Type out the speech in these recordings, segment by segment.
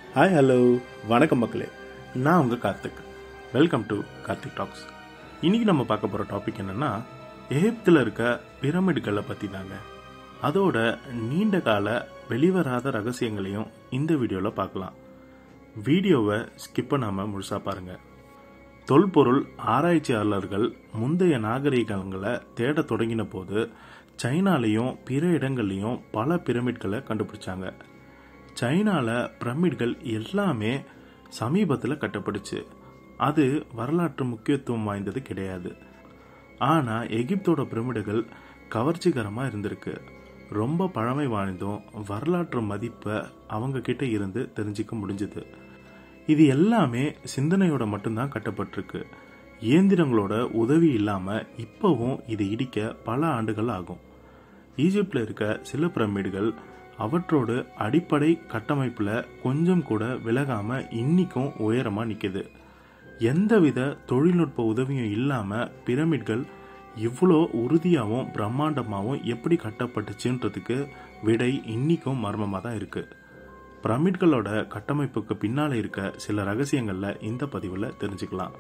hi hello வணக்கம் மக்களே நான் உங்கள் Karthik welcome to Karthik talks இன்னைக்கு நம்ம பார்க்க போகிற டாபிக் என்னன்னா எகிப்தில் இருக்க பிரமிடுகளை பற்றி தாங்க அதோட நீண்ட கால வெளிவராத ரகசியங்களையும் இந்த வீடியோவில் பார்க்கலாம் வீடியோவை ஸ்கிப் பண்ணாமல் முழுசாக பாருங்கள் தொல்பொருள் ஆராய்ச்சியாளர்கள் முந்தைய நாகரிகங்களை தேடத் தொடங்கின போது சைனாலையும் பிற இடங்கள்லையும் பல பிரமிட்களை கண்டுபிடிச்சாங்க சைனால பிரமிட்கள் எல்லாமே சமீபத்தில் கட்டப்பட்டுச்சு அது வரலாற்று முக்கியத்துவம் வாய்ந்தது கிடையாது ஆனா எகிப்தோட பிரமிடுகள் கவர்ச்சிகரமா இருந்திருக்கு ரொம்ப பழமை வாய்ந்தும் வரலாற்று மதிப்பை அவங்க கிட்ட இருந்து தெரிஞ்சுக்க முடிஞ்சது இது எல்லாமே சிந்தனையோட மட்டும்தான் கட்டப்பட்டிருக்கு இயந்திரங்களோட உதவி இல்லாம இப்பவும் இதை இடிக்க பல ஆண்டுகள் ஆகும் ஈஜிப்ட்ல இருக்க சில பிரமிடுகள் அவற்றோட அடிப்படை கட்டமைப்புல கொஞ்சம் கூட விலகாம இன்னிக்கும் உயரமா நிக்குது எந்தவித தொழில்நுட்ப உதவியும் இல்லாம பிரமிட்கள் இவ்வளோ உறுதியாகவும் பிரம்மாண்டமாகவும் எப்படி கட்டப்பட்டுச்சுன்றதுக்கு விடை இன்னிக்கும் மர்மமாக தான் இருக்கு பிரமிட்களோட கட்டமைப்புக்கு பின்னால இருக்க சில ரகசியங்கள்ல இந்த பதிவில் தெரிஞ்சுக்கலாம்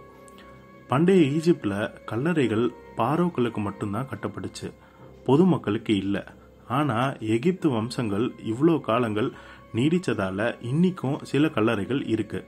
பண்டைய ஈஜிப்ட்ல கல்லறைகள் பாரோக்களுக்கு மட்டும்தான் கட்டப்பட்டுச்சு பொதுமக்களுக்கு இல்லை ஆனா எகிப்து வம்சங்கள் இவ்வளோ காலங்கள் நீடிச்சதால இன்னிக்கும் சில கல்லறைகள் இருக்கு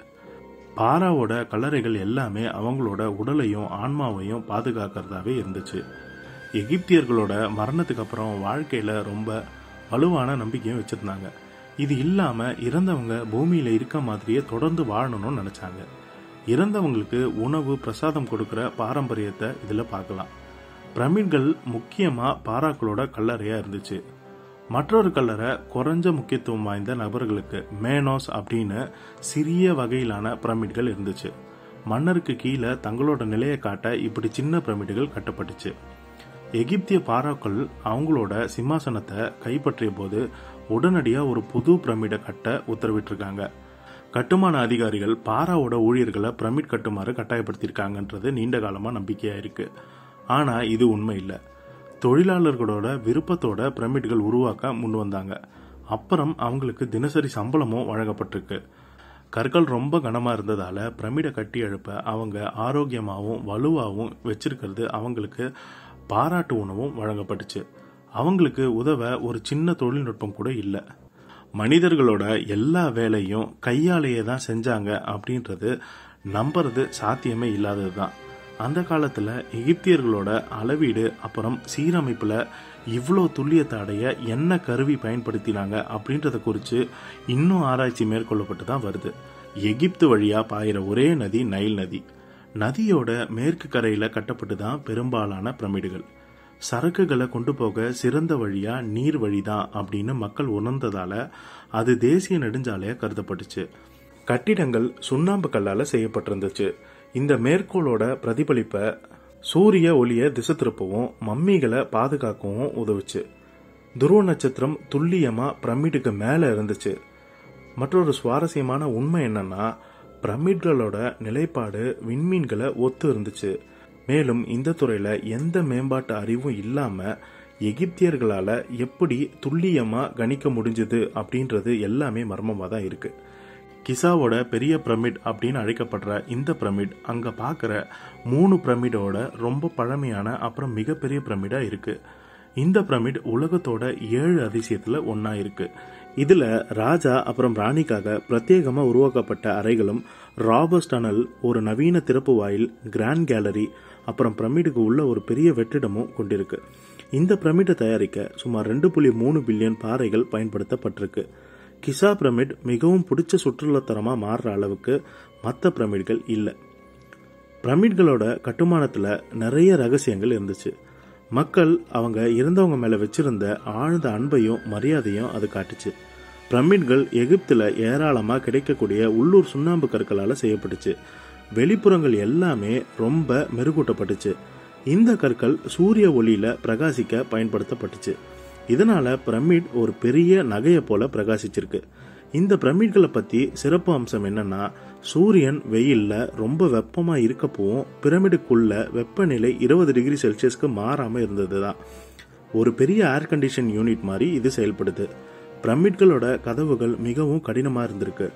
பாராவோட கல்லறைகள் எல்லாமே அவங்களோட உடலையும் ஆன்மாவையும் பாதுகாக்கிறதாவே இருந்துச்சு எகிப்தியர்களோட மரணத்துக்கு அப்புறம் வாழ்க்கையில ரொம்ப வலுவான நம்பிக்கையும் வச்சிருந்தாங்க இது இல்லாம இறந்தவங்க பூமியில இருக்க மாதிரியே தொடர்ந்து வாழணும்னு நினைச்சாங்க இறந்தவங்களுக்கு உணவு பிரசாதம் கொடுக்கிற பாரம்பரியத்தை இதுல பார்க்கலாம் பிரமிட்கள் முக்கியமா பாராக்களோட கல்லறையா இருந்துச்சு மற்றொரு கல்லறை குறைஞ்ச முக்கியத்துவம் வாய்ந்த நபர்களுக்கு மேனோஸ் அப்படின்னு சிறிய வகையிலான பிரமிட்கள் இருந்துச்சு மன்னருக்கு கீழே தங்களோட நிலையை காட்ட இப்படி சின்ன பிரமிடுகள் கட்டப்பட்டுச்சு எகிப்திய பாராக்கள் அவங்களோட சிம்மாசனத்தை கைப்பற்றிய போது உடனடியா ஒரு புது பிரமிடை கட்ட உத்தரவிட்டிருக்காங்க கட்டுமான அதிகாரிகள் பாராவோட ஊழியர்களை பிரமிட் கட்டுமாறு கட்டாயப்படுத்தியிருக்காங்கன்றது நீண்ட காலமா நம்பிக்கையா இருக்கு ஆனா இது உண்மை இல்லை தொழிலாளர்களோட விருப்பத்தோட பிரமிட்கள் உருவாக்க முன் வந்தாங்க அப்புறம் அவங்களுக்கு தினசரி சம்பளமும் வழங்கப்பட்டிருக்கு கற்கள் ரொம்ப கனமா இருந்ததால பிரமிடை கட்டி எழுப்ப அவங்க ஆரோக்கியமாகவும் வலுவாகவும் வச்சிருக்கிறது அவங்களுக்கு பாராட்டு உணவும் வழங்கப்பட்டுச்சு அவங்களுக்கு உதவ ஒரு சின்ன தொழில்நுட்பம் கூட இல்லை மனிதர்களோட எல்லா வேலையும் கையாலேயே தான் செஞ்சாங்க அப்படின்றது நம்புறது சாத்தியமே இல்லாதது தான் அந்த காலத்துல எகிப்தியர்களோட அளவீடு அப்புறம் சீரமைப்புல இவ்வளோ துல்லியத்தை அடைய என்ன கருவி பயன்படுத்தினாங்க அப்படின்றத குறித்து இன்னும் ஆராய்ச்சி மேற்கொள்ளப்பட்டு தான் வருது எகிப்து வழியா பாயிற ஒரே நதி நைல் நதி நதியோட மேற்கு கரையில கட்டப்பட்டு தான் பெரும்பாலான பிரமிடுகள் சரக்குகளை கொண்டு போக சிறந்த வழியா நீர் வழிதான் அப்படின்னு மக்கள் உணர்ந்ததால அது தேசிய நெடுஞ்சாலையா கருதப்பட்டுச்சு கட்டிடங்கள் சுண்ணாம்பு கல்லால செய்யப்பட்டிருந்துச்சு இந்த மேற்கோளோட பிரதிபலிப்பை சூரிய ஒளிய திசை திருப்பவும் மம்மிகளை பாதுகாக்கவும் உதவுச்சு துருவ நட்சத்திரம் துல்லியமா பிரமிடுக்கு மேல இருந்துச்சு மற்றொரு சுவாரஸ்யமான உண்மை என்னன்னா பிரமிட்களோட நிலைப்பாடு விண்மீன்களை ஒத்து இருந்துச்சு மேலும் இந்த துறையில எந்த மேம்பாட்டு அறிவும் இல்லாம எகிப்தியர்களால எப்படி துல்லியமா கணிக்க முடிஞ்சது அப்படின்றது எல்லாமே மர்மமா தான் இருக்கு கிசாவோட பெரிய பிரமிட் அப்படின்னு அழைக்கப்படுற இந்த பிரமிட் அங்க பாக்குற மூணு பிரமிடோட ரொம்ப பழமையான அப்புறம் மிகப்பெரிய பிரமிடா இருக்கு இந்த பிரமிட் உலகத்தோட ஏழு அதிசயத்துல ஒன்னா இருக்கு இதுல ராஜா அப்புறம் ராணிக்காக பிரத்யேகமா உருவாக்கப்பட்ட அறைகளும் ராபர்ஸ் டனல் ஒரு நவீன திறப்பு வாயில் கிராண்ட் கேலரி அப்புறம் பிரமிடுக்கு உள்ள ஒரு பெரிய வெற்றிடமும் கொண்டிருக்கு இந்த பிரமிடை தயாரிக்க சுமார் ரெண்டு புள்ளி மூணு பில்லியன் பாறைகள் பயன்படுத்தப்பட்டிருக்கு கிசா பிரமிட் மிகவும் பிடிச்ச சுற்றுலாத்தரமா மாறுற அளவுக்கு மற்ற பிரமிட்கள் இல்லை பிரமிட்களோட கட்டுமானத்துல நிறைய ரகசியங்கள் இருந்துச்சு மக்கள் அவங்க இறந்தவங்க மேல வச்சிருந்த ஆழ்ந்த அன்பையும் மரியாதையும் அது காட்டுச்சு பிரமிட்கள் எகிப்துல ஏராளமா கிடைக்கக்கூடிய உள்ளூர் சுண்ணாம்பு கற்களால செய்யப்பட்டுச்சு வெளிப்புறங்கள் எல்லாமே ரொம்ப மெருகூட்டப்பட்டுச்சு இந்த கற்கள் சூரிய ஒளியில பிரகாசிக்க பயன்படுத்தப்பட்டுச்சு இதனால பிரமிட் ஒரு பெரிய நகையை போல பிரகாசிச்சிருக்கு இந்த பிரமிட்களை பத்தி சிறப்பு அம்சம் என்னன்னா சூரியன் வெயில்ல ரொம்ப வெப்பமா இருக்கப்பவும் பிரமிடுக்குள்ள வெப்பநிலை இருபது டிகிரி செல்சியஸ்க்கு மாறாம இருந்ததுதான் ஒரு பெரிய ஏர் கண்டிஷன் யூனிட் மாதிரி இது செயல்படுது பிரமிட்களோட கதவுகள் மிகவும் கடினமா இருந்திருக்கு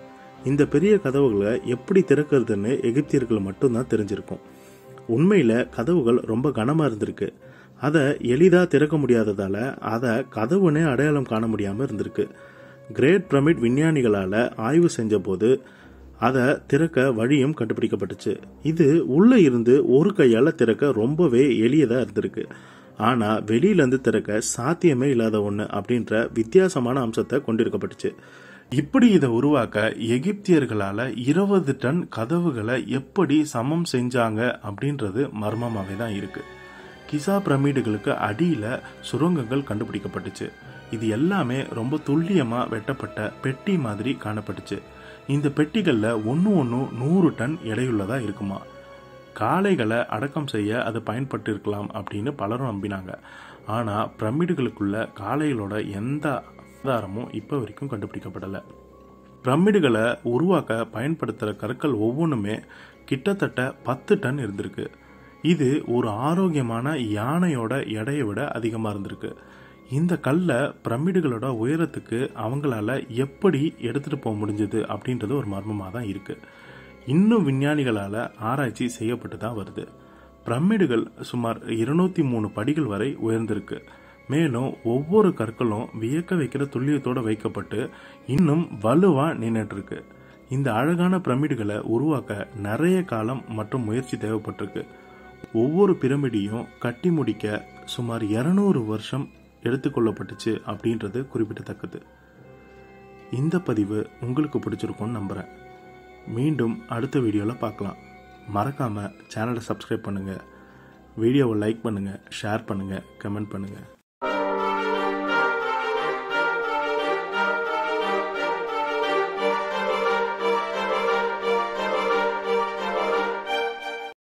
இந்த பெரிய கதவுகளை எப்படி திறக்கிறதுன்னு எகிப்தியர்கள் மட்டும்தான் தெரிஞ்சிருக்கும் உண்மையில் கதவுகள் ரொம்ப கனமாக இருந்திருக்கு அதை எளிதாக திறக்க முடியாததால் அதை கதவுனே அடையாளம் காண முடியாமல் இருந்திருக்கு கிரேட் பிரமிட் விஞ்ஞானிகளால் ஆய்வு செஞ்சபோது அதை திறக்க வழியும் கண்டுபிடிக்கப்பட்டுச்சு இது உள்ளே இருந்து ஒரு கையால் திறக்க ரொம்பவே எளியதாக இருந்திருக்கு ஆனால் வெளியிலேருந்து திறக்க சாத்தியமே இல்லாத ஒன்று அப்படின்ற வித்தியாசமான அம்சத்தை கொண்டிருக்கப்பட்டுச்சு இப்படி இதை உருவாக்க எகிப்தியர்களால இருபது டன் கதவுகளை எப்படி சமம் செஞ்சாங்க அப்படின்றது மர்மமாவே தான் இருக்கு கிசா பிரமிடுகளுக்கு அடியில சுரங்கங்கள் கண்டுபிடிக்கப்பட்டுச்சு இது எல்லாமே ரொம்ப துல்லியமா வெட்டப்பட்ட பெட்டி மாதிரி காணப்பட்டுச்சு இந்த பெட்டிகள்ல ஒன்று ஒன்று நூறு டன் எடையுள்ளதா இருக்குமா காளைகளை அடக்கம் செய்ய அது பயன்பட்டு இருக்கலாம் அப்படின்னு பலரும் நம்பினாங்க ஆனா பிரமிடுகளுக்குள்ள காளைகளோட எந்த ஆதாரமும் இப்போ வரைக்கும் கண்டுபிடிக்கப்படலை பிரமிடுகளை உருவாக்க பயன்படுத்துகிற கற்கள் ஒவ்வொன்றுமே கிட்டத்தட்ட பத்து டன் இருந்திருக்கு இது ஒரு ஆரோக்கியமான யானையோட எடையை விட அதிகமாக இருந்திருக்கு இந்த கல்லை பிரமிடுகளோட உயரத்துக்கு அவங்களால எப்படி எடுத்துகிட்டு போக முடிஞ்சது அப்படின்றது ஒரு மர்மமாக தான் இருக்குது இன்னும் விஞ்ஞானிகளால் ஆராய்ச்சி செய்யப்பட்டு தான் வருது பிரமிடுகள் சுமார் இருநூத்தி மூணு படிகள் வரை உயர்ந்திருக்கு மேலும் ஒவ்வொரு கற்களும் வியக்க வைக்கிற துல்லியத்தோட வைக்கப்பட்டு இன்னும் வலுவா நின்றுட்டு இருக்கு இந்த அழகான பிரமிடுகளை உருவாக்க நிறைய காலம் மற்றும் முயற்சி தேவைப்பட்டிருக்கு ஒவ்வொரு பிரமிடியும் கட்டி முடிக்க சுமார் இருநூறு வருஷம் எடுத்துக்கொள்ளப்பட்டுச்சு அப்படின்றது குறிப்பிடத்தக்கது இந்த பதிவு உங்களுக்கு பிடிச்சிருக்கும்னு நம்புகிறேன் மீண்டும் அடுத்த வீடியோவில் பார்க்கலாம் மறக்காமல் சேனலை சப்ஸ்கிரைப் பண்ணுங்கள் வீடியோவை லைக் பண்ணுங்கள் ஷேர் பண்ணுங்கள் கமெண்ட் பண்ணுங்கள்